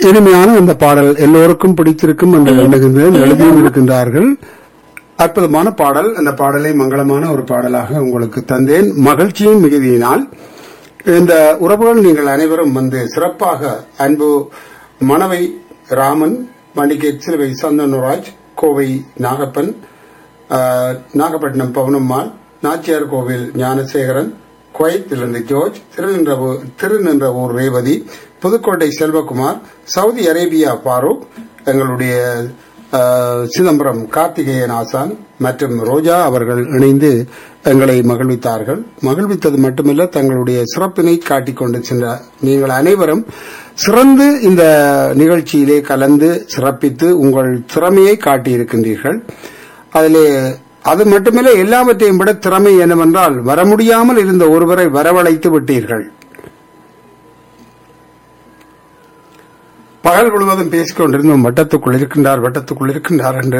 இனிமையான அந்த பாடல் எல்லோருக்கும் பிடித்திருக்கும் என்று எண்ணுகின்றேன் எழுதியும் இருக்கின்றார்கள் அற்புதமான பாடல் அந்த பாடலை மங்களமான ஒரு பாடலாக உங்களுக்கு தந்தேன் மகிழ்ச்சியும் மிகுதியினால் இந்த உறவுகள் நீங்கள் அனைவரும் வந்து சிறப்பாக அன்பு மணவை ராமன் மணிகை சிறுவை சந்தனராஜ் கோவை நாகப்பன் ஆஹ், நாகப்பட்டினம் பவனம்மாள் நாச்சியார் கோவில் ஞானசேகரன் குவைத்திலிருந்து George Thiruninravur Thiruninravur Revathi Pudukkottai Selvakumar Saudi Arabia Farooq எங்களுடைய ஆஹ், சிதம்பரம் கார்த்திகேயன் ஆசான் மற்றும் ரோஜா அவர்கள் இணைந்து எங்களை மகிழ்வித்தார்கள் மகிழ்வித்தது மட்டுமல்ல தங்களுடைய சிறப்பினை காட்டிக் கொண்டு சென்ற நீங்கள் அனைவரும் சிறந்து இந்த நிகழ்ச்சியிலே கலந்து சிறப்பித்து உங்கள் திறமையை காட்டியிருக்கின்றீர்கள் அதிலே அது மட்டுமல்ல எல்லாவற்றையும் விட திறமை என்னவென்றால் வர முடியாமல் இருந்த ஒருவரை வரவழைத்து விட்டீர்கள் பகல் முழுவதும் பேசிக் கொண்டிருந்தோம் வட்டத்துக்குள் இருக்கின்றார் வட்டத்துக்குள் இருக்கின்றார் என்று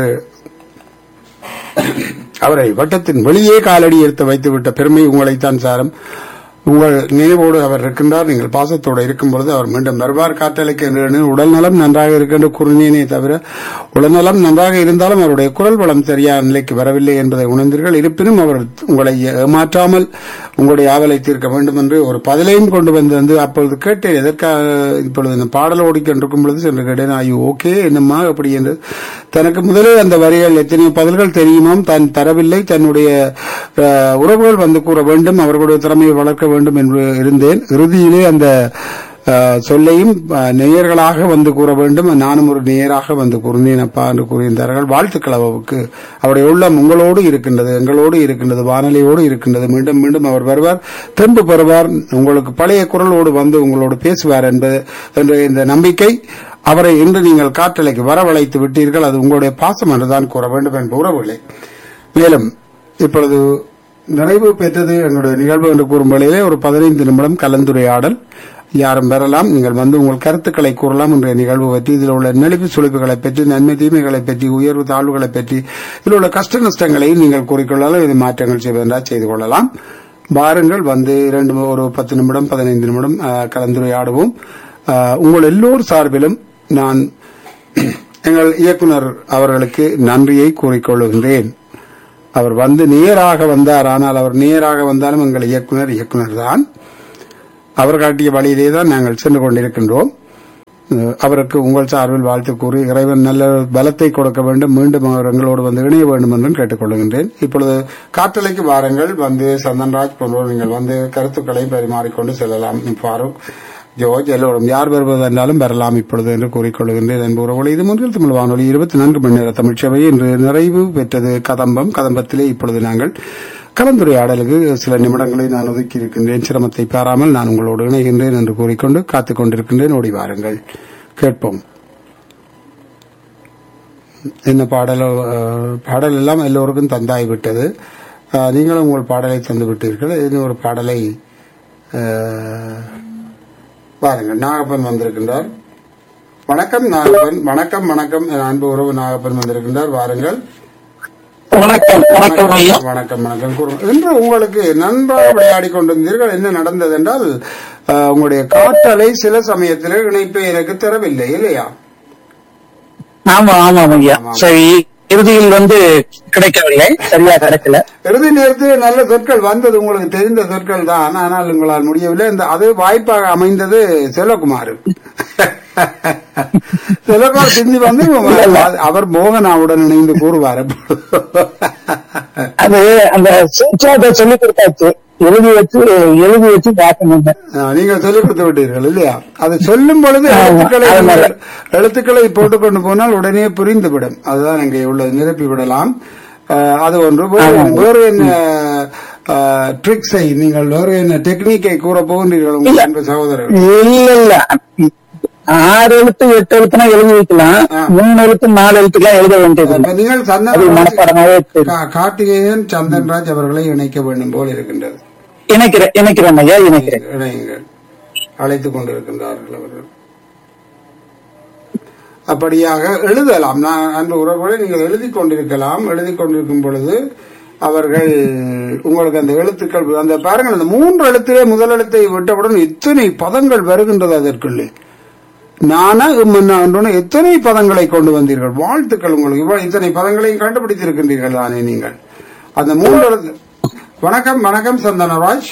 அவரை வட்டத்தின் வெளியே காலடி எடுத்து வைத்துவிட்ட பெருமை உங்களைத்தான் சாரும் உங்கள் நினைவோடு அவர் இருக்கின்றார் நீங்கள் பாசத்தோடு இருக்கும் பொழுது அவர் மீண்டும் வருவார் காற்றலைக்கு என்று உடல் நலம் நன்றாக இருக்கின்ற குறுநீனே தவிர உடல்நலம் நன்றாக இருந்தாலும் அவருடைய குரல் வளம் சரியான நிலைக்கு வரவில்லை என்பதை உணர்ந்தீர்கள் இருப்பினும் அவர் உங்களை ஏமாற்றாமல் உங்களுடைய ஆவலை தீர்க்க வேண்டும் என்று ஒரு பதிலையும் கொண்டு வந்து வந்து அப்பொழுது கேட்டேன் எதற்காக இப்பொழுது இந்த பாடல் ஓடிக்கொண்டிருக்கும் பொழுது சென்று கேட்டேன் ஐயோ ஓகே என்னம்மா அப்படி என்று தனக்கு முதலே அந்த வரிகள் எத்தனை பதில்கள் தெரியுமாம் தான் தரவில்லை தன்னுடைய அஹ், உறவுகள் வந்து கூற வேண்டும் அவர்களுடைய திறமையை வளர்க்க வேண்டும் என்று இருந்தேன் இறுதியிலே அந்த அஹ், சொல்லையும் அஹ், நேயர்களாக வந்து கூற வேண்டும் நானும் ஒரு நேயராக வந்து கூறினேன் அப்பா என்று கூறியிருந்தார்கள் வாழ்த்துக்கள் அவருக்கு அவருடைய உள்ளம் உங்களோடு இருக்கின்றது எங்களோடு இருக்கின்றது வானொலியோடு இருக்கின்றது மீண்டும் மீண்டும் அவர் வருவார் தெம்பு பெறுவார் உங்களுக்கு பழைய குரலோடு வந்து உங்களோடு பேசுவார் என்பது என்ற இந்த நம்பிக்கை அவரை இன்று நீங்கள் காற்றலைக்கு வரவழைத்து விட்டீர்கள் அது உங்களுடைய பாசம் என்றுதான் கூற வேண்டும் என்ற உறவுகளே மேலும் இப்பொழுது நிறைவு பெற்றது எங்களுடைய நிகழ்வு என்று கூறும் வேளையிலே ஒரு பதினைந்து நிமிடம் கலந்துரையாடல் யாரும் பெறலாம் நீங்கள் வந்து உங்கள் கருத்துக்களை கூறலாம் இன்றைய நிகழ்வு பற்றி இதில் உள்ள நெளிப்பு சுழிப்புகளை பற்றி நன்மை தீமைகளை பற்றி உயர்வு தாழ்வுகளை பற்றி இதில் உள்ள கஷ்ட நஷ்டங்களையும் நீங்கள் கூறிக்கொள்ளலாம் இது மாற்றங்கள் செய்வதென்றால் செய்து கொள்ளலாம் வாருங்கள் வந்து இரண்டு ஒரு பத்து நிமிடம் பதினைந்து நிமிடம் அஹ், கலந்துரையாடுவோம் அஹ், உங்கள் எல்லோர் சார்பிலும் நான் எங்கள் இயக்குனர் அவர்களுக்கு நன்றியை கூறிக்கொள்கின்றேன் அவர் வந்து நேராக வந்தார் ஆனால் அவர் நேராக வந்தாலும் எங்கள் இயக்குனர் இயக்குனர் தான் அவர் காட்டிய வழியிலே தான் நாங்கள் சென்று கொண்டிருக்கின்றோம் அஹ் அவருக்கு உங்கள் சார்பில் வாழ்த்து கூறி இறைவன் நல்ல பலத்தை கொடுக்க வேண்டும் மீண்டும் அவர் எங்களோடு வந்து இணைய வேண்டும் என்றும் கேட்டுக்கொள்கின்றேன் இப்பொழுது காற்றலைக்கு வாருங்கள் வந்து சந்தன்ராஜ் போன்றோர் நீங்கள் வந்து கருத்துக்களை பரிமாறிக்கொண்டு செல்லலாம் ஃபாரூக் ஜோர்ஜ் எல்லோரும் யார் வருவதென்றாலும் வரலாம் இப்பொழுது என்று கூறிக்கொள்கின்றேன் என்பது உறவுகளை இது முதல் தமிழ் வானொலி இருபத்தி நான்கு மணி நேர தமிழ்ச்சபை இன்று நிறைவு பெற்றது கதம்பம் கதம்பத்திலே இப்பொழுது நாங்கள் கலந்துரையாடலுக்கு சில நிமிடங்களை நான் ஒதுக்கி இருக்கின்றேன் சிரமத்தை பாராமல் நான் உங்களோடு இணைகின்றேன் என்று கூறிக்கொண்டு காத்துக் கொண்டிருக்கின்றேன் ஓடி வாருங்கள் கேட்போம் என்ன பாடலோ அஹ், பாடல் எல்லாம் எல்லோருக்கும் தந்தாய் விட்டது அஹ், நீங்களும் உங்கள் பாடலை தந்து விட்டீர்கள் இன்னும் ஒரு பாடலை அஹ், பாருங்கள் நாகப்பன் வந்திருக்கின்றார் வணக்கம் நாகப்பன் வணக்கம் வணக்கம் என் அன்பு உறவு நாகப்பன் வந்திருக்கின்றார் வாருங்கள் வணக்கம் வணக்கம் ஐயா வணக்கம் வணக்கம் கூறுங்கள். இன்று உங்களுக்கு நன்றாக விளையாடி கொண்டிருந்தீர்கள் என்ன நடந்தது என்றால் அஹ், உங்களுடைய காற்றலை சில சமயத்தில் இணைப்பை எனக்கு தரவில்லை இல்லையா ஆமா ஆமாம் ஐயா ஆமாம். சரி இறுதியில் வந்து கிடைக்கவில்லை சரியா கிடைக்கல இறுதி நேரத்தில் நல்ல சொற்கள் வந்தது உங்களுக்கு தெரிந்த சொற்கள் தான் ஆனால் உங்களால் முடியவில்லை இந்த அது வாய்ப்பாக அமைந்தது செல்வகுமார் செல்வகுமார் சிந்தி வந்து அவர் மோகனாவுடன் இணைந்து கூறுவார் அது அந்த சூச்சாத சொல்லி கொடுத்தாச்சு எழுதி வச்சு எழுதி வச்சு பார்க்கணும் ஆ, நீங்கள் சொல்லிக் கொடுத்து விட்டீர்கள் இல்லையா அது சொல்லும் பொழுது ஆமா, எழுத்துக்களை அது மாதிரி. நீங்கள் எழுத்துக்களை போட்டுக்கொண்டு போனால் உடனே புரிந்துவிடும் அதுதான் இங்கே உள்ளது நிரப்பி விடலாம் ஆ, அது ஒன்று வேறு- ஆமா. வேறு என்ன ட்ரிக்ஸை நீங்கள் வேறு என்ன டெக்னிக்கை கூற போகின்றீர்கள் உங்கள் இல்ல. அன்பு சகோதரர் இல்ல இல்ல ஆறு எழுத்து எட்டு எழுத்துனா எழுதி வைக்கலாம் ஆ. மூணு எழுத்து நாலு எழுத்துக்கெல்லாம் எழுத வேண்டியது அப்ப நீங்கள் அது சந்தன் மனப்பாடமாவே தெரியும். கா- கார்த்திகேயன் சந்தன்ராஜ் அவர்களை இணைக்க வேண்டும் போல் இருக்கின்றது இணைக்கிறேன் இணைக்கிறேன் ஐயா இணைக்கிறேன் இணையுங்கள் அழைத்துக் கொண்டிருக்கின்றார்கள் அவர்கள் அப்படியாக எழுதலாம் நான் அன்று உறவுகளை நீங்கள் எழுதி கொண்டிருக்கலாம் எழுதி கொண்டிருக்கும் பொழுது அவர்கள் உங்களுக்கு அந்த எழுத்துக்கள் அந்த பாருங்கள் அந்த மூன்று எழுத்திலே முதல் எழுத்தை விட்டவுடன் இத்தனை பதங்கள் வருகின்றது அதற்குள்ளே நானா இம்மன்னா என்றோன்னு எத்தனை பதங்களை கொண்டு வந்தீர்கள் வாழ்த்துக்கள் உங்களுக்கு இவ்வளவு இத்தனை பதங்களையும் கண்டுபிடித்திருக்கின்றீர்கள் தானே நீங்கள் அந்த மூன்று எழுத்து- வணக்கம் வணக்கம் சந்தனராஜ்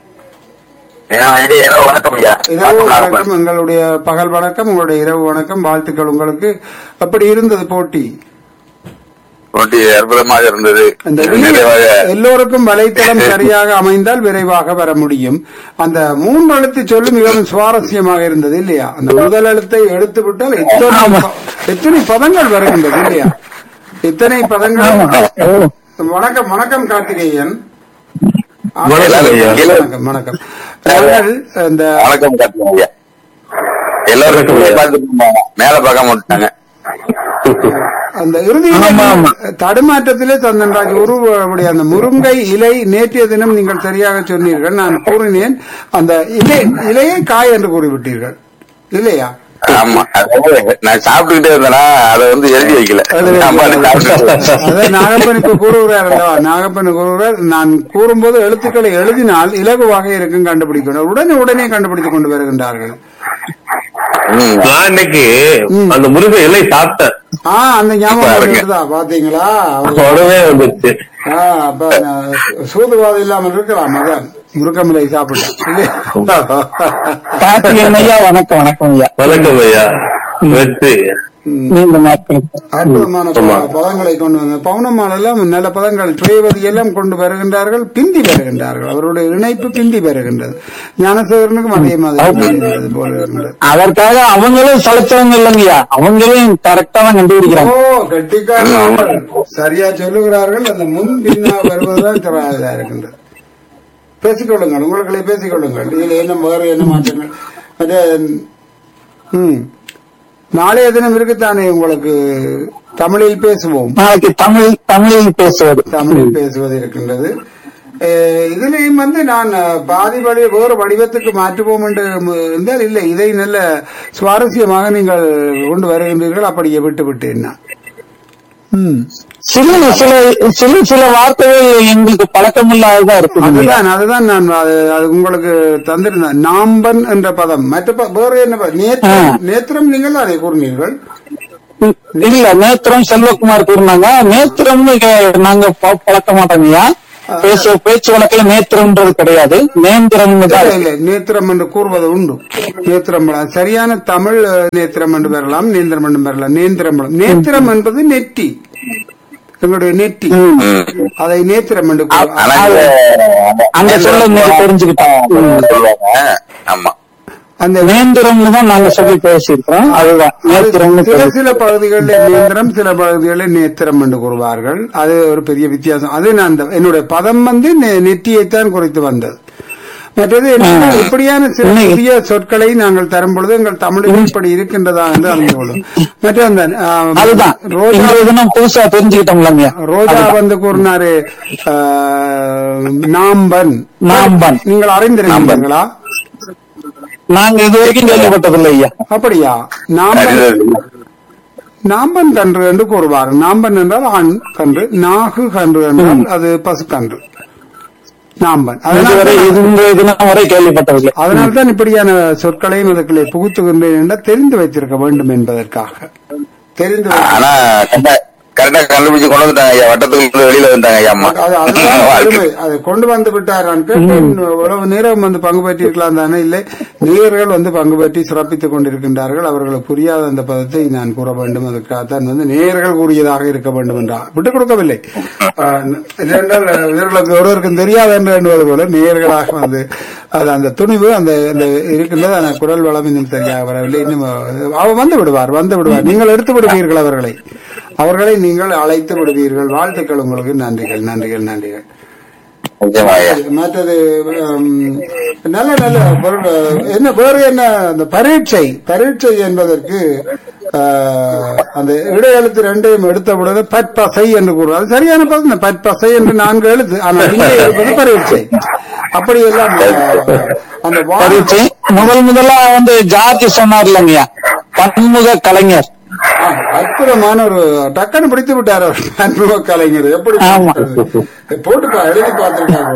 வணக்கம் ஐயா இரவு வணக்கம் எங்களுடைய பகல் வணக்கம் உங்களுடைய இரவு வணக்கம் வாழ்த்துக்கள் உங்களுக்கு அப்படி இருந்தது போட்டி போட்டி அற்புதமாக இருந்தது அந்த நிறைவாக எல்லோருக்கும் வலைத்தளம் சரியாக அமைந்தால் விரைவாக வர முடியும் அந்த மூன்று எழுத்து சொல்லு மிகவும் சுவாரஸ்யமாக இருந்தது இல்லையா அந்த முதல் எழுத்தை எடுத்து விட்டால் எத்தனை ப- எத்தனை பதங்கள் வருகின்றது இல்லையா எத்தனை பதங்கள் வணக்கம் வணக்கம் கார்த்திகேயன் வணக்கம் ஐயா. வணக்கம் வணக்கம் நாங்கள் இந்த வணக்கம் காட்டுங்க ஐயா எல்லாரும் பார்த்துட்டு இருந்தாங்க. மேல பார்க்காம விட்டாங்க அந்த இறுதி தடுமாற்றத்திலே தந்தன்ராஜ் உருவுடைய அந்த முருங்கை இலை நேற்றைய தினம் நீங்கள் சரியாக சொன்னீர்கள் நான் கூறினேன் அந்த இலை இலையை காய் என்று கூறிவிட்டீர்கள் இல்லையா ஆமா அதாவது நான் சாப்பிட்டுக்கிட்டே இருந்தேனா அதை வந்து எழுதி வைக்கல ஆமா, அது சாப்பிட்டுட்டு அதை நாகப்பன் இப்ப கூறுகிறார் அல்லவா நாகப்பன் கூறுகிறார் நான் கூறும்போது எழுத்துக்களை எழுதினால் இலகுவாக இருக்கும் கண்டுபிடிக்கணும் உடனே உடனே கண்டுபிடித்துக் கொண்டு வருகின்றார்கள் ம். நான் இன்னைக்கு அந்த முருகை இலை சாப்பிட்டேன் ஆ அந்த ஞாபகம் பாருங்க. வருதா பாத்தீங்களா அவர் உடனே வந்துச்சு ஆ, அப்ப நான் சூதுவாதம் இல்லாமல் இருக்கலாம் அதான் முருக்கமில்லை சாப்பிட்டேன் கார்த்திகேயன் ஐயா வணக்கம் வணக்கம் ஐயா வணக்கம் ஐயா வெற்றி நீங்க நாட்கள் அற்புதமான ஆமா. ப- பதங்களை கொண்டு வந்த பவுனம்மாள் எல்லாம் நல்ல பதங்கள் திரைவதி எல்லாம் கொண்டு வருகின்றார்கள் பிந்தி வருகின்றார்கள் அவருடைய இணைப்பு பிந்தி வருகின்றது ஞானசேகரனுக்கும் அதே மாதிரி இருந்தது போல இருக்கின்றது அதற்காக அவங்களும் சளைச்சவங்க இல்லைங்கய்யா அவங்களும் கரெக்டா தான் ஓ கண்டுபிடிக்கிறாங்க கட்டிக்காரர்கள் சரியா சொல்லுகிறார்கள் அந்த முன் பின்னா வருவதுதான் திறமையா இருக்கின்றது பேசிக்கொள்ளுங்கள் உங்களுக்களை பேசிக்கொள்ளுங்கள் இதுல என்ன வேறு என்ன மாற்றங்கள் அது ம் நாளைய தினம் இருக்குத்தானே உங்களுக்கு தமிழில் பேசுவோம் நாளைக்கு தமிழ் தமிழில் பேசுவது தமிழில் பேசுவது இருக்கின்றது அஹ் இதுலயும் வந்து நான் அஹ், பாதி வழி வேறு வடிவத்துக்கு மாற்றுவோம் என்று மு- இருந்தால் இல்லை இதை நல்ல சுவாரஸ்யமாக நீங்கள் கொண்டு வருகின்றீர்கள் அப்படியே விட்டு விட்டேன் நான். ம். சில சில சில சில வார்த்தைகள் எங்களுக்கு பழக்கமில்லாததா இருக்குது அதுதான் அதுதான் நான் அது அது உங்களுக்கு தந்திருந்தேன் நாம்பன் என்ற பதம் மற்ற ப- வேறு என்ன ப- நேத்திரம் ஆ. நேத்திரம் நீங்கள் அதை கூறினீர்கள் இல்ல நேத்திரம் செல்வகுமார் கூறினாங்க நேத்திரம்னு கே- நாங்க ப- பழக்க மாட்டோங்கய்யா பேச பேச்சு வழக்கில் நேத்திரம்ன்றது கிடையாது நேந்திரம்னு தான் இல்லை, இல்லை நேத்திரம் என்று கூறுவது உண்டு நேத்திரம் பழம். சரியான தமிழ் அஹ், நேத்திரம் என்று பெறலாம் நேந்திரம் என்று பெறலாம் நேந்திரம் பழம். நேத்திரம் என்பது நெற்றி எங்களுடைய நெற்றி அதை நேத்திரம் என்று கூறு- ஆனா இந்த- அங்க சொல்ல இன்னைக்கு தெரிஞ்சுக்கிட்டோம் சொல்லுவாங்க ஆமா அந்த நேந்திரம்னு தான் நாங்க சொல்லி பேசியிருக்கோம் அதுதான் நேத்திரம்னு சில சொல்லி சில பகுதிகளில் நேந்திரம் சில பகுதிகளில் நேத்திரம் என்று கூறுவார்கள் அது ஒரு பெரிய வித்தியாசம் அது நான் அந்த- என்னுடைய பதம் வந்து நெ- நெற்றியைத்தான் குறித்து வந்தது மற்றது என்னன்னா, இப்படியான சில புதிய சொற்களை நாங்கள் தரும் பொழுது எங்கள் தமிழில் இப்படி இருக்கின்றதா என்று அறிந்து கொள்ளும் மற்ற அந்த ஆ, அதுதான் ரோஜா இன்றைய தினம் புதுசா தெரிஞ்சுக்கிட்டோம்லங்க ரோஜா வந்து கூறினாரு ஆ, நாம்பன் நாம்பன். நீங்கள் அறிந்திருக்கிறீங்களா நாங்க இது வரைக்கும் கேள்விப்பட்டதில்லை ஐயா அப்படியா நாம்பன் அறிந்தது. நாம்பன் கன்று என்று கூறுவார் நாம்பன் என்றால் ஆண் கன்று நாகு கன்று என்றால் அது பசு கன்று நாம்பன் இதுவரை அதனால இது இன்றைய தினம் வரை கேள்விப்பட்டதில்லை அதனால்தான் இப்படியான சொற்களையும் இதுக்குள்ளே புகுத்துகின்றேன் என்றால் தெரிந்து வைத்திருக்க வேண்டும் என்பதற்காக தெரிந்து வை- ஆனா கரெக்டா கரெக்டா கண்டுபிடிச்சு கொண்டு வந்துட்டாங்க ஐயா வட்டத்துக்குள்ள வெளியில வந்துட்டாங்க ஐயா அம்மா அது அதுதான் பெருமை அதை கொண்டு வந்து விட்டார் நான் கேட்டேன், இவ்வளவு நேரம் வந்து பங்கு பெற்றிருக்கலாம் தானே இல்லை நேயர்கள் வந்து பங்கு பெற்றி சிறப்பித்துக் கொண்டிருக்கின்றார்கள் அவர்களுக்கு புரியாத அந்த பதத்தை நான் கூற வேண்டும் அதற்காகத்தான் வந்து நேயர்கள் கூறியதாக இருக்க வேண்டும் என்றார் விட்டுக் கொடுக்கவில்லை ஆஹ், இல்லையென்றால் இவர்களுக்கு ஒருவருக்கும் தெரியாது என்று எண்ணுவது போல நேயர்களாக வந்து அது அந்த துணிவு அந்த அந்த இருக்கின்றது அந்த குரல் வளம் இன்னும் சரியாக வரவில்லை இன்னும் அவர் வந்து விடுவார் வந்து விடுவார் நீங்கள் எடுத்து விடுவீர்கள் அவர்களை அவர்களை நீங்கள் அழைத்து விடுவீர்கள் வாழ்த்துக்கள் உங்களுக்கு நன்றிகள் நன்றிகள் நன்றிகள் நிச்சயமா ஐயா மற்றது ஹம், நல்ல நல்ல பொருள் என்ன வேறு என்ன அந்த பரீட்சை பரீட்சை என்பதற்கு ஆஹ், அந்த இடையெழுத்து ரெண்டையும் எடுத்தவுடனே பற்பசை என்று கூறுவோம் அது சரியான பதம் தான். பற்பசை என்று நான்கு எழுத்து ஆனால் இங்கே இருப்பது பரீட்சை அப்படியெல்லாம் ஆஹ், அந்த வா- பரீட்சை முதல் முதலா வந்து ஜார்ஜ் சொன்னார் இல்லைங்கய்யா பன்முக கலைஞர் ஆ, அற்புதமான ஒரு டக்குன்னு பிடித்து விட்டார் அவர் அன்பும கலைஞர் எப்படி ஆமா. பிடிக்கிறது? போட்டு பா- எழுதி பார்த்திருக்காங்க போல.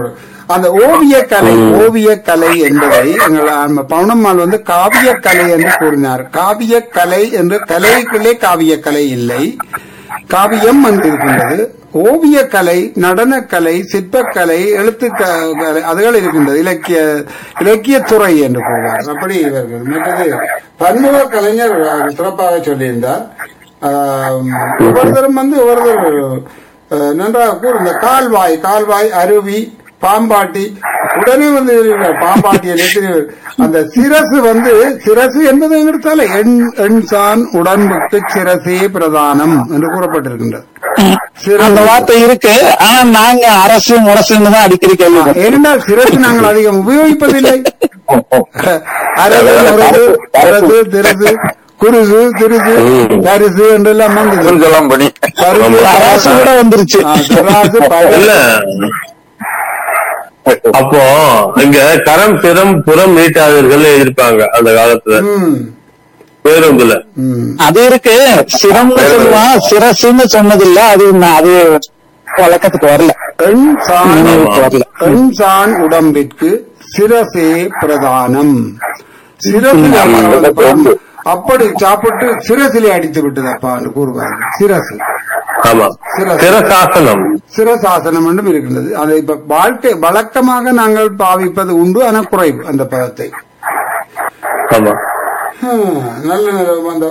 அந்த ஓவிய கலை ஓவிய கலை என்பதை எங்கள் ஆம், பவுனம்மாள் வந்து காவிய கலை என்று கூறினார் காவிய கலை என்று கலைக்குள்ளே காவிய கலை இல்லை காவியம் என்று இருக்கின்றது ஓவிய கலை நடனக்கலை சிற்பக்கலை எழுத்து கலை அதுகள் இருக்கின்றது இலக்கிய இலக்கியத்துறை என்று கூறுவார் அப்படி இவர்கள் மற்றது பன்முக கலைஞர் சிறப்பாக சொல்லியிருந்தார் ஆம், ஒவ்வொருத்தரும் வந்து ஒவ்வொருத்தர் அஹ், நன்றாக கூறு இந்த கால்வாய் கால்வாய் அருவி பாம்பாட்டி உடனே வந்து பாம்பாட்டியை நிறுத்தி அந்த சிரசு வந்து சிரசு என்பது எடுத்தாலே எண் எண்சான் உடம்புக்கு சிரசே பிரதானம் என்று கூறப்பட்டிருக்கின்றது அந்த வார்த்தை இருக்கு ஆனா நாங்க அரசு முரசுன்னு தான் அடிக்கடி கேள்வி ஏனென்றால் சிரசு நாங்கள் அதிகம் உபயோகிப்பதில்லை அரசு முரசு அரசு திரசு குருசு திருசு தரிசு என்றெல்லாம் வந்தது சொல்லலாம் பண்ணி பருகு, அரசு கூட வந்துருச்சு ஆ, தராசு, பகல். இல்ல அப்போ இங்க கரம் சிரம் புறம் நீட்டாதீர்கள் இருப்பாங்க அந்த காலத்துல ம், பேருந்துல ம். அது இருக்கு சிரம்னு சொல்லுவான் சிரசுன்னு சொன்னதில்ல அது நான் அது வழக்கத்துக்கு வரல எண் சான் நினைவுக்கு வரல எண் சான் உடம்பிற்கு சிரசே பிரதானம் சிரசில் அமர்வது அப்படி சாப்பிட்டு சிரசிலே அடித்து விட்டதப்பா என்று கூறுவார்கள் சிரசு ஆமா சிரசு. சிரசாசனம் சிரசாசனம் என்றும் இருக்கின்றது அதை இப்ப வாழ்க்கை வழக்கமாக நாங்கள் பாவிப்பது உண்டு ஆனால் குறைவு அந்த பதத்தை ஆமா ஹம், நல்ல நல்ல அந்த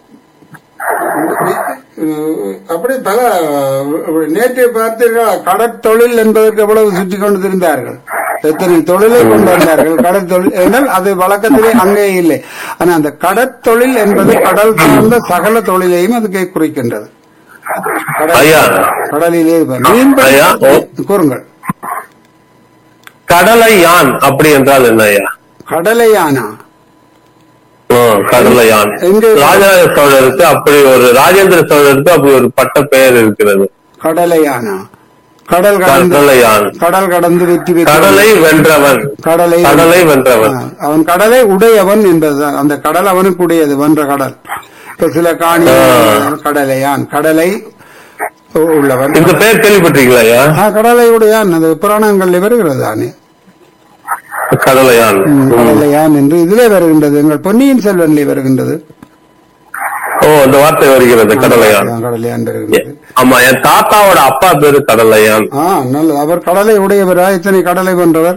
அஹ், அப்படி பல அஹ், நேற்று பார்த்தீர்களா கடற்தொழில் என்பதற்கு எவ்வளவு சுற்றி கொண்டு திரிந்தார்கள் எத்தனை தொழிலை கொண்டு வந்தார்கள் கடற்தொழில் என்றால் அது வழக்கத்திலே அங்கே இல்லை ஆனா அந்த கடற்தொழில் என்பது கடல் சார்ந்த சகல தொழிலையும் அதுக்கு குறிக்கின்றது கடல்- ஐயா. கடலிலே மீன்பிடி ஐயா, ஓ. கூறுங்கள் கடலை யான் அப்படி என்றால் என்ன ஐயா கடலையானா ஆ, கடலை யான் எங்க? ராஜராஜ சோழருக்கு அப்படி ஒரு ராஜேந்திர சோழருக்கு அப்படி ஒரு பட்ட பெயர் இருக்கிறது கடலையானா கடல் கடந்து கடலை யான் கடல் கடந்து வெற்றி பெற்று கடலை வென்றவன் கடலை கடலை வென்றவன் ஆ, அவன் கடலை உடையவன் என்பதுதான் அந்த கடல் அவனுக்கு உடையது வென்ற கடல் இப்ப சில காணி கடலையான் கடலை உ- உள்ளவன் இந்த பெயர் கேள்விப்பட்டீங்களா ஐயா ஆ, கடலை உடையான் அது புராணங்களில் வருகிறது தானே கடலையான் ம், கடலையான் என்று இதிலே வருகின்றது எங்கள் பொன்னியின் செல்வனிலே வருகின்றது ஓ அந்த வார்த்தை வருகிறது கடலையான் ஆ, கடலையான் வருகின்றது ஆமா என் தாத்தாவோட அப்பா பேரு கடலையான் ஆ நல்லது அவர் கடலை உடையவரா இத்தனை கடலை வென்றவர்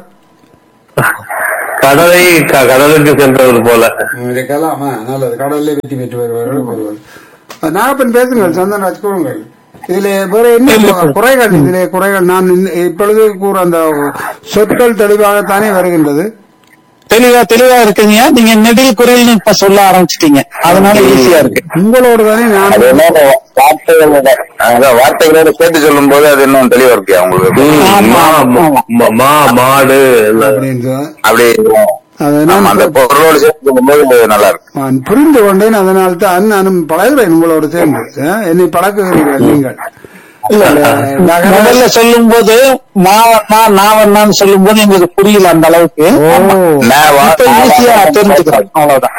கடலை க- கடலுக்கு சென்றவர் போல இருக்கலாம் ஆ, நல்லது கடல்ல வெற்றி பெற்று வருவார்கள் ஒருவர் நாகப்பன் பேசுங்கள் சந்தன்ராஜ் கூறுங்கள் இதுல வேற என்ன குறைகள் இதிலே குறைகள் நான் இந்த- இப்பொழுது கூற அந்த சொற்கள் தெளிவாகத்தானே வருகின்றது தெளிவா தெளிவா இருக்குங்க நீங்க நெடில் குரல்னு இப்ப சொல்ல ஆரம்பிச்சிட்டீங்க அதனால ஈஸியா இருக்கு உங்களோடு தானே நான் அது என்ன வார்த்தைகளோட அதான் வார்த்தைகளோட சேர்த்து சொல்லும் போது அது இன்னும் தெளிவா இருக்கு அவங்களுக்கு ம், ஆமா, மா, ஆமா. மா, மா மாடு எல்லாம். அப்படின்னு அப்படி அது ஆமா, நான் அந்த பொருளோட சேர்த்து சொல்லும் போது நல்லா இருக்கு நான் புரிந்து கொண்டேன் அதனால் தான் நானும் பழகுறேன் உங்களோடு சேர்ந்து ஆ, என்னை பழக்குகிறீர்கள் நீங்கள் நகர- முதல்ல சொல்லும் போது மாவண்ணா நாவண்ணான்னு சொல்லும் போது எங்களுக்கு புரியல அந்த அளவுக்கு ஓ நான் வா- இப்ப ஈஸியா தெரிஞ்சுக்கிறோம் அவ்வளவுதான்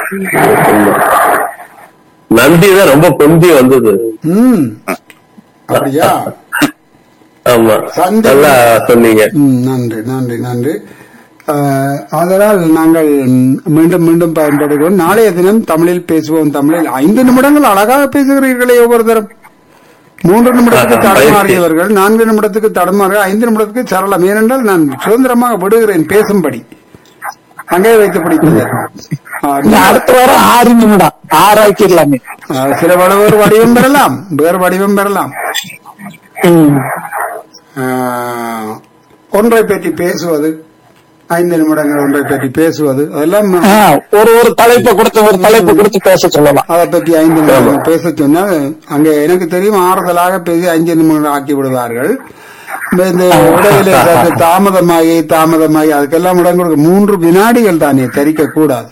நந்தி தான் ரொம்ப பொந்தி வந்தது ம் அப்படியா ஆமா சந்தை. நல்லா சொன்னீங்க ம், நன்றி நன்றி நன்றி ஆஹ், ஆதலால் நாங்கள் மீண்டும் மீண்டும் பயன்படுகிறோம் நாளைய தினம் தமிழில் பேசுவோம் தமிழில் ஐந்து நிமிடங்கள் அழகாக பேசுகிறீர்களே ஒவ்வொருத்தரும் மூன்று நிமிடத்துக்கு ஆஹா, தடுமாறியவர்கள் நான்கு நிமிடத்துக்கு தடுமாறு ஐந்து நிமிடத்துக்கு சரளம் ஏனென்றால் நான் சுதந்திரமாக விடுகிறேன் பேசும்படி அங்கே வைத்து பிடித்தது இந்த அடுத்த வாரம் ஆறு நிமிடம் ஆறு ஆக்கிடலாமே சில வட- வேறு வடிவம் பெறலாம் வேறு வடிவம் பெறலாம் ம். ஆஹ், ஒன்றை பற்றி பேசுவது ஐந்து நிமிடங்கள் ஒன்றை பற்றி பேசுவது அதெல்லாம் ஆ, ஒரு ஒரு தலைப்பை கொடுத்து ஒரு தலைப்பு கொடுத்து பேச சொல்லலாம் அதை பற்றி ஐந்து நிமிடம் பேச சொன்னால் அங்கே எனக்கு தெரியும் ஆறுதலாக பேசி ஐந்து நிமிடம் ஆக்கி விடுவார்கள் இந்த இந்த இடையில சற்று தாமதமாகி தாமதமாகி அதுக்கெல்லாம் இடம் கொடுக்க மூன்று வினாடிகள் தானே தரிக்க கூடாது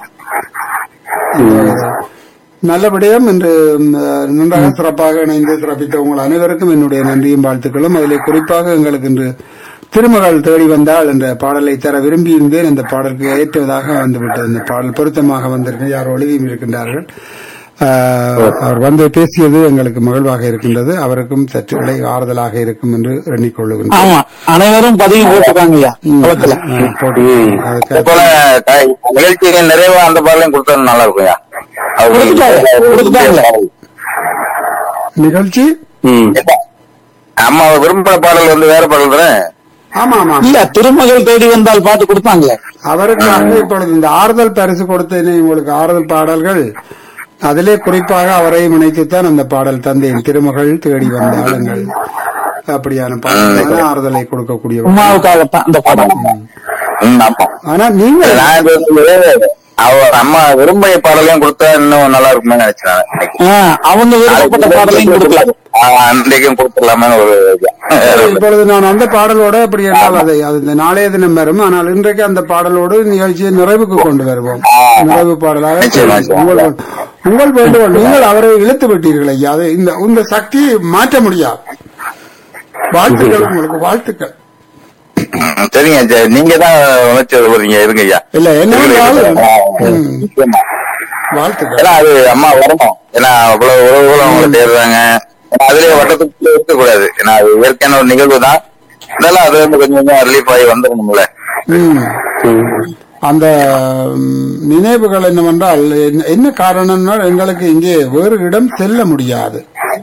நல்லபடியும் இன்று ம், நன்றாக சிறப்பாக இணைந்து சிறப்பித்த உங்கள் அனைவருக்கும் என்னுடைய நன்றியும் வாழ்த்துக்களும் அதிலே குறிப்பாக எங்களுக்கு இன்று திருமகள் தேடி வந்தாள் என்ற பாடலை தர விரும்பியிருந்தேன் இந்த பாடலுக்கு ஏற்றுவதாக வந்துவிட்டது இந்த பாடல் பொருத்தமாக வந்திருக்கு யார் எழுதியும் இருக்கின்றார்கள் ஆஹ், அவர் வந்து பேசியது எங்களுக்கு மகிழ்வாக இருக்கின்றது அவருக்கும் சற்று விலை ஆறுதலாக இருக்கும் என்று எண்ணிக்கொள்ளுகின்றேன் ஆமா அனைவரும் பதிவு போட்டிருக்காங்க ஐயா களத்துல ஆ, போட்டு. அது அதே போல க- நிகழ்ச்சியின் நிறைவா அந்த பாடலையும் கொடுத்தா நல்லா இருக்கும்யா கொடுத்துட்டாங்க, கொடுத்துட்டாங்களே. நிகழ்ச்சி ம். அம்மா விரும்பின பாடல் வந்து வேற பாடல் தானே ஆமா ஆமா இல்ல திருமகள் தேடி வந்தால் பாட்டு கொடுத்தாங்களே அவருக்காக இப்பொழுது இந்த ஆறுதல் பரிசு கொடுத்தேனே உங்களுக்கு ஆறுதல் பாடல்கள் அதிலே குறிப்பாக அவரை இணைத்துத்தான் அந்த பாடல் தந்தேன் திருமகள் தேடி வந்தாளுங்கள் அப்படியான பாடலான ஆறுதலை கொடுக்கக்கூடிய உமாவுக்காகத்தான் அந்த பாடம் ம், ஆமா ஆனா நீங்கள் நான் இது வந்து அவர் அம்மா விரும்பிய பாடலையும் கொடுத்தா இன்னும் நல்லா இருக்குமே நினைச்சேன் ஆ, அவங்க விருப்பப்பட்ட பாடலையும் கொடுக்கலாம் அன்றைக்கும் கொடுத்துடலாமே ஒரு இது. இப்பொழுது நான் அந்த பாடலோட அப்படி என்றால் அதை அது இந்த நாளைய தினம் வரும் ஆனால் இன்றைக்கு அந்த பாடலோடு நிகழ்ச்சியை நிறைவுக்கு கொண்டு வருவோம் நிறைவு பாடலாக நிச்சயமா, நிச்சயமா. உங்கள் உங்கள் வேண்டுகோள் நீங்கள் அவரை இழுத்து விட்டீர்கள் ஐயா அது இந்த இந்த சக்தியை மாற்ற முடியாது வாழ்த்துக்கள் உங்களுக்கு வாழ்த்துக்கள் ம், சரிங்க சரி, நீங்க தான் உணர்ச்சி போறீங்க இருங்க ஐயா இல்ல என்னவென்றால் ம், நிச்சயமா. வாழ்த்துக்கள் ஏன்னா அது அம்மா வரணும் ஏன்னா அவ்வளவு உறவுகளும் அவங்க தேடுறாங்க ஏன்னா அதுலயே வட்டத்துக்குள்ள இருக்க கூடாது ஏன்னா அது இயற்கையான ஒரு நிகழ்வு தான் இருந்தாலும் அது வந்து கொஞ்சம் கொஞ்சம் ரிலீஃப் ஆகி வந்துடணும்ல ம். அந்த ம், நினைவுகள் என்னவென்றால் என்ன- என்ன காரணம்னா எங்களுக்கு இங்கே வேறு இடம் செல்ல முடியாது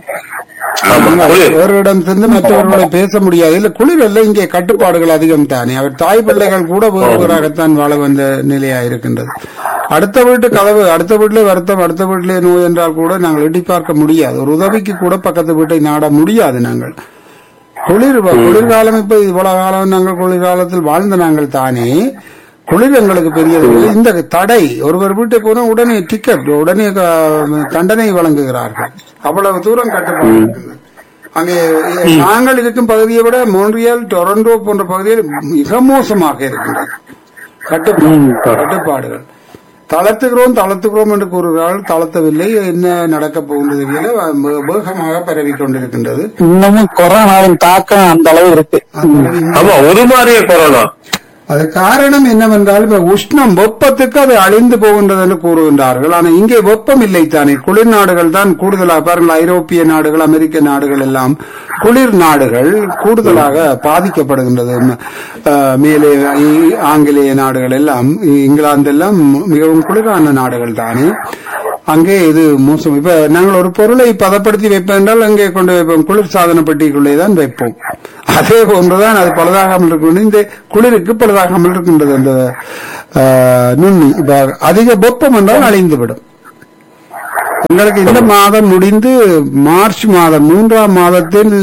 ஆமா, குளிர். வேறு இடம் சென்று மற்றவர்களை பேச முடியாது இல்ல குளிர் அல்ல இங்கே கட்டுப்பாடுகள் அதிகம் தானே அவர் தாய் பிள்ளைகள் கூட வேறு வேறாகத்தான் வாழ வந்த நிலையா இருக்கின்றது அடுத்த வீட்டு கதவு அடுத்த வீட்டிலே வருத்தம் அடுத்த வீட்டிலே நோய் என்றால் கூட நாங்கள் எட்டி பார்க்க முடியாது ஒரு உதவிக்கு கூட பக்கத்து வீட்டை நாட முடியாது நாங்கள் குளிர் வ- குளிர்காலம் இப்ப இவ்வளவு காலம் நாங்கள் குளிர்காலத்தில் வாழ்ந்த நாங்கள் தானே குளிர் எங்களுக்கு பெரியது இல்லை. இந்த தடை ஒருவர் வீட்டுக்கு போனா உடனே டிக்கெட் உடனே க- தண்டனை வழங்குகிறார்கள் அவ்வளவு தூரம் கட்டுப்பாடு இருக்குது. அங்கே நாங்கள் இருக்கும் பகுதியை விட மோன்றியல் டொரண்டோ போன்ற பகுதியில் மிக மோசமாக இருக்கின்றது கட்டுப்பாடு கட்டுப்பாடுகள் தளர்த்துகிறோம் தளர்த்துகிறோம் என்று கூறுகிறார்கள் தளர்த்தவில்லை என்ன நடக்கப் போகின்றது தெரியல வே- வேகமாக பரவிக் கொண்டிருக்கின்றது இன்னமும் கொரோனாவின் தாக்கம் அந்த அளவு இருக்கு ஆமா ஒரு மாதிரியே கொரோனா அது காரணம் என்னவென்றால் இப்ப உஷ்ணம் வெப்பத்துக்கு அது அழிந்து போகின்றது என்று கூறுகின்றார்கள் ஆனால் இங்கே வெப்பம் இல்லை தானே குளிர் நாடுகள் தான் கூடுதலாக பாருங்கள் ஐரோப்பிய நாடுகள் அமெரிக்க நாடுகள் எல்லாம் குளிர் நாடுகள் கூடுதலாக பாதிக்கப்படுகின்றது ம- அஹ், மேலே இ- ஆங்கிலேய நாடுகள் எல்லாம் இ- இங்கிலாந்து எல்லாம் மிகவும் குளிரான நாடுகள் தானே அங்கே இது மோசம் இப்ப நாங்கள் ஒரு பொருளை பதப்படுத்தி வைப்போம் என்றால் அங்கே கொண்டு வைப்போம் குளிர் சாதன பெட்டிக்குள்ளே தான் வைப்போம் அதே போன்றுதான் அது பழுதாகாமல் இருக்கும் இந்த குளிருக்கு பழுதாகாமல் இருக்கின்றது அந்த ஆஹ், நுண்ணி இப்ப அதிக வெப்பம் என்றால் அழிந்துவிடும் எங்களுக்கு இந்த மாதம் முடிந்து மார்ச் மாதம் மூன்றாம் மாதத்தில்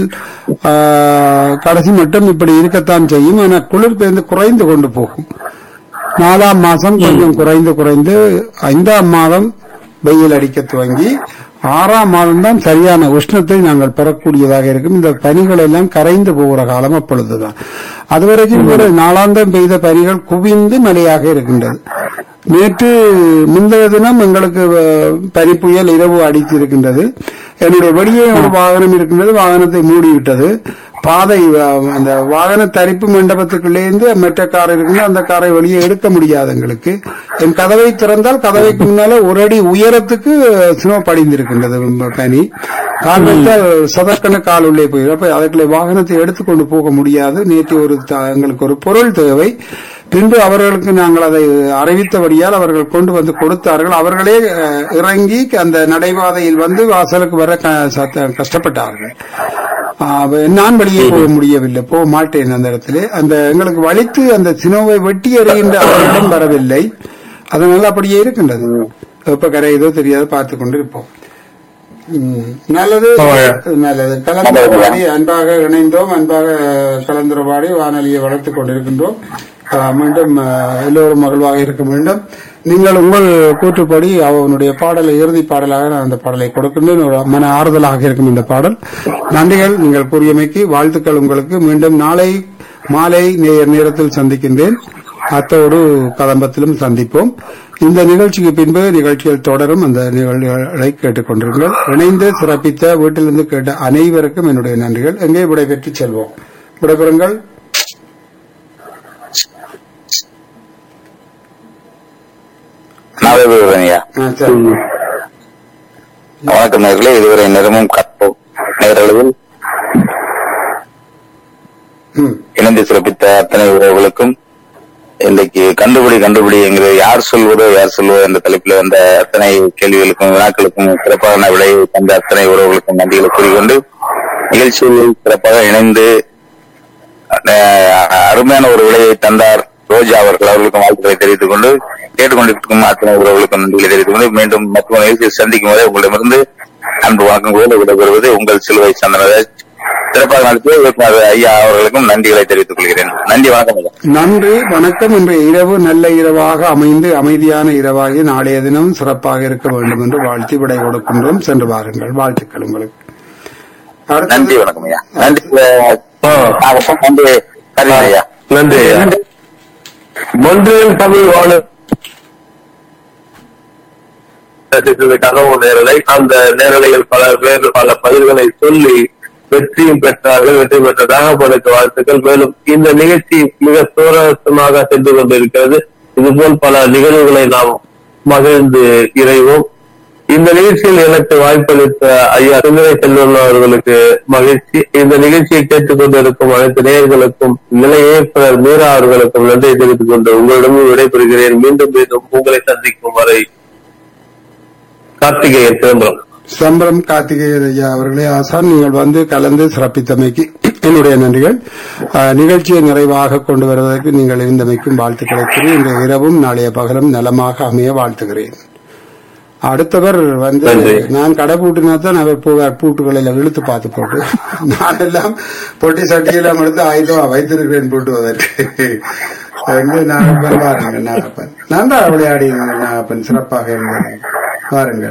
ஆஹ், கடைசி மட்டும் இப்படி இருக்கத்தான் செய்யும் ஆனால் குளிர் பெய்ந்து குறைந்து கொண்டு போகும் நாலாம் மாதம் கொஞ்சம் குறைந்து குறைந்து ஐந்தாம் மாதம் வெயில் அடிக்க துவங்கி ஆறாம் மாதம் தான் சரியான உஷ்ணத்தை நாங்கள் பெறக்கூடியதாக இருக்கும் இந்த பனிகள் எல்லாம் கரைந்து போகிற காலம் அப்பொழுதுதான் அதுவரைக்கும் கூட நாளாந்தம் பெய்த பனிகள் குவிந்து மழையாக இருக்கின்றது நேற்று முந்தைய தினம் எங்களுக்கு அஹ், பனிப்புயல் இரவு அடித்திருக்கின்றது என்னுடைய வெளியே ஒரு வாகனம் இருக்கின்றது வாகனத்தை மூடிவிட்டது பாதை அஹ், அந்த வாகன தரிப்பு மண்டபத்துக்குள்ளேருந்து மற்ற கார் இருக்குது அந்த காரை வெளியே எடுக்க முடியாது எங்களுக்கு என் கதவை திறந்தால் கதவைக்கு முன்னால ஒரு அடி உயரத்துக்கு ஸ்னோ படிந்திருக்கின்றது ரொம்ப பனி கால் வைத்தால் சதற்கன கால் உள்ளே போயிடும் அப்ப அதுக்குள்ளே வாகனத்தை எடுத்துக்கொண்டு போக முடியாது நேற்று ஒரு த- எங்களுக்கு ஒரு பொருள் தேவை பின்பு அவர்களுக்கு நாங்கள் அதை அறிவித்தபடியால் அவர்கள் கொண்டு வந்து கொடுத்தார்கள் அவர்களே அஹ், இறங்கி அந்த நடைபாதையில் வந்து வாசலுக்கு வர க- சத்த- கஷ்டப்பட்டார்கள் ஆஹ் நான் வெளியே போக முடியவில்லை போக மாட்டேன் அந்த இடத்துல அந்த எங்களுக்கு வலித்து அந்த சினோவை வெட்டி எறிகின்ற அவரிடம் வரவில்லை அதனால அப்படியே இருக்கின்றது எப்ப கரையுதோ தெரியாது பார்த்து கொண்டு இருப்போம் ம், நல்லது ஆமாங்க. நல்லது கலந்துரையாடி அன்பாக இணைந்தோம் அன்பாக கலந்துரையாடி வானொலியை வளர்த்துக் கொண்டிருக்கின்றோம் ஆஹ் மீண்டும் ஆஹ், எல்லோரும் மகிழ்வாக இருக்க வேண்டும் நீங்கள் உங்கள் கூற்றுப்படி அவனுடைய பாடலை இறுதி பாடலாக நான் அந்த பாடலை கொடுக்கின்றேன் ஒரு மன ஆறுதலாக இருக்கும் இந்த பாடல் நன்றிகள் நீங்கள் கூறியமைக்கு வாழ்த்துக்கள் உங்களுக்கு மீண்டும் நாளை மாலை நேர் நேரத்தில் சந்திக்கின்றேன் அத்தோடு கதம்பத்திலும் சந்திப்போம் இந்த நிகழ்ச்சிக்கு பின்பு நிகழ்ச்சிகள் தொடரும் அந்த நிகழ்ச்சிகளை கேட்டுக்கொண்டிருங்கள் இணைந்து சிறப்பித்த வீட்டிலிருந்து கேட்ட அனைவருக்கும் என்னுடைய நன்றிகள் எங்கே விடைபெற்று செல்வோம் விடைபெறுங்கள் நாளை விடுறேன்யா ஆ, சரி வணக்கம் நேர்களே இதுவரை நேரமும் கற்போம் நேரளவில் ம். இணைந்து சிறப்பித்த அத்தனை உறவுகளுக்கும் இன்றைக்கு கண்டுபிடி கண்டுபிடி என்கிற யார் சொல்வதோ யார் சொல்வதோ என்ற தலைப்பில் வந்த அத்தனை கேள்விகளுக்கும் வினாக்களுக்கும் சிறப்பான விடையை தந்த அத்தனை உறவுகளுக்கும் நன்றிகளை கூறிக்கொண்டு நிகழ்ச்சியில் சிறப்பாக இணைந்து அஹ், அருமையான ஒரு விடையை தந்தார் ரோஜா அவர்கள் அவர்களுக்கும் வாழ்த்துக்களை தெரிவித்துக் கொண்டு கேட்டுக்கொண்டிருக்கும் அத்தனை உறவுகளுக்கும் நன்றிகளை தெரிவித்துக் கொண்டு மீண்டும் மற்றொரு நிகழ்ச்சியில் சந்திக்கும் வரை உங்களிடமிருந்து அன்பு வணக்கம் கூட விடைபெறுவது உங்கள் சிலுவை சந்தனராஜ் சிறப்பாக நடத்திய இயக்குனர் ஐயா அவர்களுக்கும் நன்றிகளை தெரிவித்துக் கொள்கிறேன் நன்றி வணக்கம் ஐயா நன்றி வணக்கம் இன்றைய இரவு நல்ல இரவாக அமைந்து அமைதியான இரவாகி நாளைய தினம் சிறப்பாக இருக்க வேண்டும் என்று வாழ்த்தி விடை கொடுக்கின்றோம் சென்று வாருங்கள் வாழ்த்துக்கள் உங்களுக்கு அடுத்தது- நன்றி வணக்கம் ஐயா நன்றி அஹ், நாகப்பன், நன்றி சரி ஐயா நன்றி ஐயா ஒன்றியம் தமிழ் வானொலி தகவல் நேரலை அந்த நேரலையில் பல பேர் பல பதில்களை சொல்லி வெற்றியும் பெற்றார்கள் வெற்றி பெற்ற நாகப்பனுக்கு வாழ்த்துக்கள் மேலும் இந்த நிகழ்ச்சி மிக சுவாரஸ்யமாக சென்று கொண்டிருக்கிறது இதுபோல் பல நிகழ்வுகளை நாம் மகிழ்ந்து இறைவோம் இந்த நிகழ்ச்சியில் எனக்கு வாய்ப்பளித்த ஐயா சுந்தரை செல்வன் அவர்களுக்கு மகிழ்ச்சி இந்த நிகழ்ச்சியை கேட்டுக் கொண்டிருக்கும் அனைத்து நேயர்களுக்கும் நிலை இயக்குனர் மீரா அவர்களுக்கும் நன்றி தெரிவித்துக் கொண்டு உங்களிடமும் விடைபெறுகிறேன் மீண்டும் மீண்டும் உங்களை சந்திக்கும் வரை கார்த்திகேயன் சிதம்பரம் சம்பரம் கார்த்திகேயன் ஐயா அவர்களே ஆசான் நீங்கள் வந்து கலந்து சிறப்பித்தமைக்கு என்னுடைய நன்றிகள் அஹ், நிகழ்ச்சியை நிறைவாக கொண்டு வருவதற்கு நீங்கள் இருந்தமைக்கும் வாழ்த்துக்களை கூறி இந்த இரவும் நாளைய பகலும் நலமாக அமைய வாழ்த்துகிறேன் அடுத்தவர் வந்து நன்றி. நான் கடை பூட்டினா தான் அவர் போவார் பூட்டுகளில் இழுத்து பார்த்து போட்டு நான் எல்லாம் பொட்டி சட்டியெல்லாம் எடுத்து ஆயுதமா வைத்திருக்கிறேன் பூட்டுவதற்கு எங்கே நாகப்பன் வாருங்கள் நாகப்பன் நான் தான் விளையாடி நாகப்பன் சிறப்பாக இருந்தேன் வாருங்கள்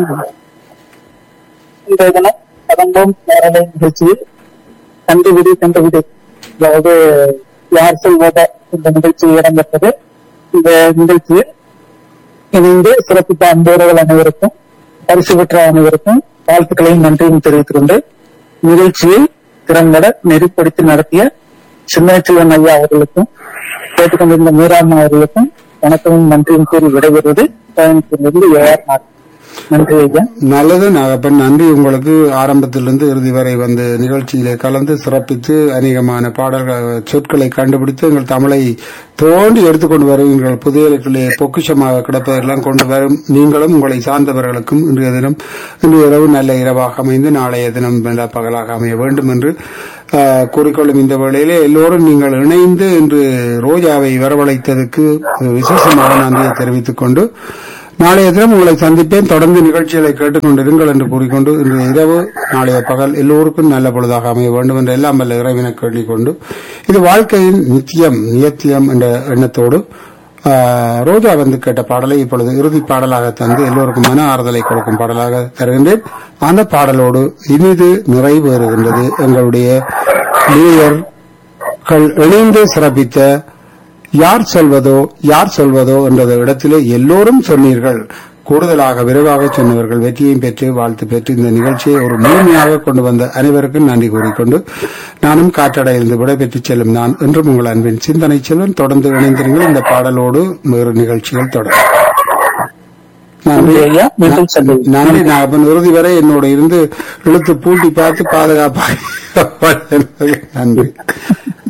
இன்றைய தினம் தொடங்கும் நேரலை நிகழ்ச்சியில் கண்டுபிடி கண்டுபிடி அதாவது யார் சொல்வத இந்த நிகழ்ச்சி இடம்பெற்றது இந்த நிகழ்ச்சியில் இணைந்து சிறப்பித்த அன்போர்கள் அனைவருக்கும் பரிசு பெற்ற அனைவருக்கும் வாழ்த்துக்களையும் நன்றியும் தெரிவித்துக் கொண்டு நிகழ்ச்சியை திறம்பட நெறிப்படுத்தி நடத்திய சின்னச்செல்வன் ஐயா அவர்களுக்கும் கேட்டுக்கொண்டிருந்த மீராம்மா அவர்களுக்கும் வணக்கமும் நன்றியும் கூறி விடைபெறுவது கோயம்புத்தூரிலிருந்து ஏஆர் நாட் நன்றி ஐயா நல்லது நாகப்பன் நன்றி உங்களுக்கு ஆரம்பத்திலிருந்து இறுதி வரை வந்து நிகழ்ச்சியிலே கலந்து சிறப்பித்து அநேகமான பாடல்கள் சொற்களை கண்டுபிடித்து எங்கள் தமிழை தோண்டி எடுத்துக்கொண்டு வருவீர்கள் புதையலுக்குள்ளே பொக்கிஷமாக கிடப்பதெல்லாம் கொண்டு வரும் நீங்களும் உங்களை சார்ந்தவர்களுக்கும் இன்றைய தினம் இன்று இரவு நல்ல இரவாக அமைந்து நாளைய தினம் நல்ல பகலாக அமைய வேண்டும் என்று ஆஹ், கூறிக்கொள்ளும் இந்த வேளையிலே எல்லோரும் நீங்கள் இணைந்து இன்று ரோஜாவை வரவழைத்ததற்கு விசேஷமாக நன்றியை தெரிவித்துக் கொண்டு நாளைய தினம் உங்களை சந்திப்பேன் தொடர்ந்து நிகழ்ச்சிகளை கேட்டுக்கொண்டிருங்கள் என்று கூறிக்கொண்டு இன்று இரவு நாளைய பகல் எல்லோருக்கும் நல்ல பொழுதாக அமைய வேண்டும் என்று எல்லாம் வல்ல இறைவனை கேட்டுக் கொண்டு இது வாழ்க்கையின் நித்தியம் நியத்தியம் என்ற எண்ணத்தோடு ஆஹ், ரோஜா வந்து கேட்ட பாடலை இப்பொழுது இறுதி பாடலாக தந்து எல்லோருக்கும் மன ஆறுதலை கொடுக்கும் பாடலாக தருகின்றேன் அந்த பாடலோடு இனிது நிறைவேறுகின்றது எங்களுடைய நேயர்கள் இணைந்து சிறப்பித்த யார் சொல்வதோ யார் சொல்வதோ என்ற இடத்திலே எல்லோரும் சொன்னீர்கள் கூடுதலாக விரைவாக சொன்னவர்கள் வெற்றியையும் பெற்று வாழ்த்து பெற்று இந்த நிகழ்ச்சியை ஒரு முழுமையாக கொண்டு வந்த அனைவருக்கும் நன்றி கூறிக்கொண்டு நானும் காற்றடையிலிருந்து விடைபெற்று செல்லும் நான் என்றும் உங்கள் அன்பின் சிந்தனை செல்வன் தொடர்ந்து இணைந்திருங்கள் இந்த பாடலோடு வேறு நிகழ்ச்சிகள் தொடரும் நன்றி ஐயா மீண்டும் சந்திப்போம் நன்றி நாகப்பன் இறுதி வரை என்னோட இருந்து இழுத்து பூட்டி பார்த்து பாதுகாப்பாக நன்றி